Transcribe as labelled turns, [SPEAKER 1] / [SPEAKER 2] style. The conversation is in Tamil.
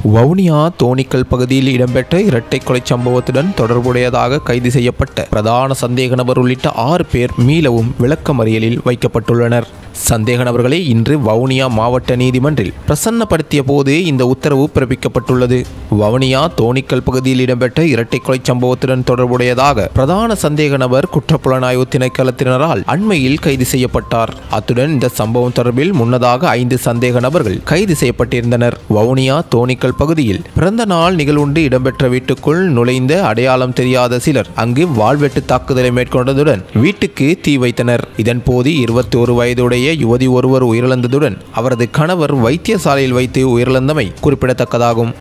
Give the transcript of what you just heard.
[SPEAKER 1] வவுனியா தோணிக்கல் பகுதியில் இடம்பெற்ற இரட்டை கொலை சம்பவத்துடன் தொடர்புடையதாக கைது செய்யப்பட்ட பிரதான சந்தேக நபர் உள்ளிட்ட ஆறு பேர் மீளவும் விளக்கமறியலில் வைக்கப்பட்டுள்ளனர் சந்தேக நபர்களை இன்று வவுனியா மாவட்ட நீதிமன்றில் பிரசன்னப்படுத்திய போது இந்த உத்தரவு பிறப்பிக்கப்பட்டுள்ளது வவுனியா தோணிக்கல் பகுதியில் இடம்பெற்ற இரட்டை கொலை சம்பவத்துடன் தொடர்புடையதாக பிரதான சந்தேக நபர் குற்றப்புலனாய்வு திணைக்களத்தினரால் அண்மையில் கைது செய்யப்பட்டார் அத்துடன் இந்த சம்பவம் தொடர்பில் முன்னதாக ஐந்து சந்தேக நபர்கள் கைது செய்யப்பட்டிருந்தனர் வவுனியா தோணிக்கல் பகுதியில் பிறந்த நாள் நிகழ்வுண்டு இடம்பெற்ற வீட்டுக்குள் நுழைந்த அடையாளம் தெரியாத சிலர் அங்கு வாழ்வெட்டு தாக்குதலை மேற்கொண்டதுடன் வீட்டுக்கு தீ வைத்தனர் இதன்போது இருபத்தி ஒரு வயதுடைய யுவதி ஒருவர் உயிரிழந்ததுடன் அவரது கணவர் வைத்தியசாலையில் வைத்து உயிரிழந்தமை குறிப்பிடத்தக்கதாகும்